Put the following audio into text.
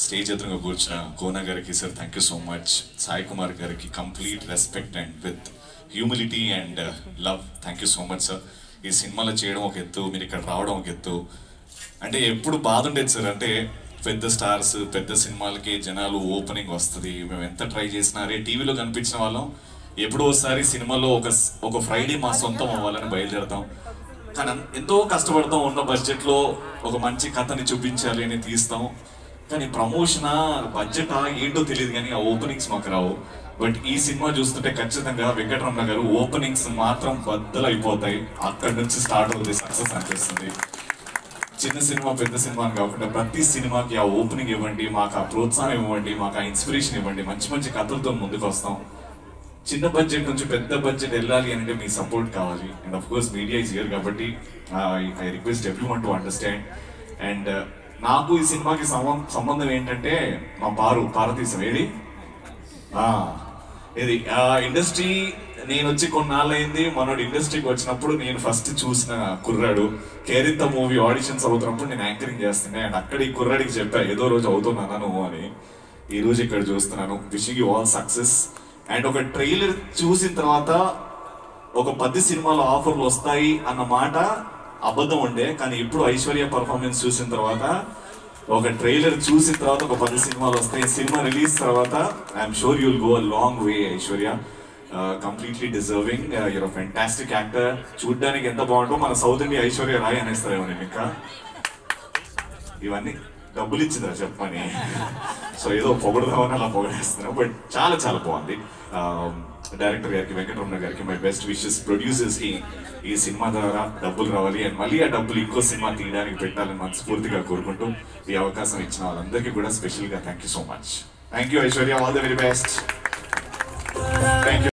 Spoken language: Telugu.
స్టేజ్ ఎదురుగా కూర్చున్న కోన గారికి sir thank you so much Sai Kumar గారికి complete respect and with humility and love thank you so much sir ఈ సినిమాలో చేయడం ఒక ఎత్తు మీరు ఇక్కడ రావడం ఒక ఎత్తు అంటే ఎప్పుడు బాధ ఉండేది సార్ అంటే పెద్ద స్టార్స్ పెద్ద సినిమాలకి జనాలు ఓపెనింగ్ వస్తుంది మేము ఎంత ట్రై చేసినా అరే టీవీలో కనిపించిన వాళ్ళం ఎప్పుడో ఒకసారి సినిమాలో ఒక ఒక ఫ్రైడే మా సొంతం అవ్వాలని బయలుదేరతాం కానీ అన్- ఎంతో కష్టపడతాం ఉన్న బడ్జెట్లో ఒక మంచి కథని చూపించాలి అని తీస్తాం కానీ ప్రమోషనా బడ్జెటా ఏంటో తెలియదు కానీ ఆ ఓపెనింగ్స్ మాకు రావు బట్ ఈ సినిమా చూస్తుంటే ఖచ్చితంగా వెంకటరమణ గారు ఓపెనింగ్స్ మాత్రం బద్దలు అయిపోతాయి అక్కడి నుంచి స్టార్ట్ అవుతుంది సక్సెస్ అనిపిస్తుంది చిన్న సినిమా పెద్ద సినిమా అని కాకుండా ప్రతి సినిమాకి ఆ ఓపెనింగ్ ఇవ్వండి మాకు ఆ ప్రోత్సాహం ఇవ్వండి మాకు ఆ ఇన్స్పిరేషన్ ఇవ్వండి మంచి మంచి కథలతో ముందుకు వస్తాం చిన్న బడ్జెట్ నుంచి పెద్ద బడ్జెట్ వెళ్ళాలి అంటే మీ సపోర్ట్ కావాలి and of course media is here కాబట్టి I request everyone to understand and నాకు ఈ సినిమాకి సంబం- సంబంధం ఏంటంటే మా పారు పారతీశం ఏది ఆ, ఇది ఆ ఇండస్ట్రీ నేను వచ్చి కొన్నాళ్ళు అయింది మనోడు ఇండస్ట్రీకి వచ్చినప్పుడు నేను ఫస్ట్ చూసిన కుర్రాడు కేరింత మూవీ ఆడిషన్స్ అవుతున్నప్పుడు నేను యాంకరింగ్ చేస్తుండే అండ్ అక్కడ ఈ కుర్రాడికి చెప్పా ఏదో రోజు అవుతున్నానా నువ్వు అని ఈ రోజు ఇక్కడ చూస్తున్నాను wishing you all success and ఒక ట్రైలర్ చూసిన తర్వాత ఒక పది సినిమాల ఆఫర్లు వస్తాయి అన్న మాట అబద్ధం ఉండే కానీ ఇప్పుడు ఐశ్వర్య పర్ఫార్మెన్స్ చూసిన తర్వాత ఒక ట్రైలర్ చూసిన తర్వాత ఒక పది సినిమాలు వస్తాయి సినిమా రిలీజ్ తర్వాత I'm sure you'll go a long way Aishwarya completely deserving your fantastic actor చూడడానికి ఎంత బాగుంటుందో మన సౌత్ ఇండియా ఐశ్వర్య రాయ్ అనేస్తారేమో నేను ఇంకా ఇవన్నీ డబ్బులు ఇచ్చిందా చెప్పని సో ఏదో పొగడదామని అలా పొగడేస్తున్నా బట్ చాలా చాలా బాగుంది డైరెక్టర్ గారికి వెంకటరమణ గారికి మై బెస్ట్ విషెస్ ప్రొడ్యూసర్స్ కి ఈ సినిమా ద్వారా డబ్బులు రావాలి అండ్ మళ్ళీ ఆ డబ్బులు ఇంకో సినిమా తీయడానికి పెట్టాలని మనస్ఫూర్తిగా కోరుకుంటూ ఈ అవకాశం ఇచ్చిన వాళ్ళందరికీ కూడా స్పెషల్ గా thank you so much thank you Aishwarya all the very best thank you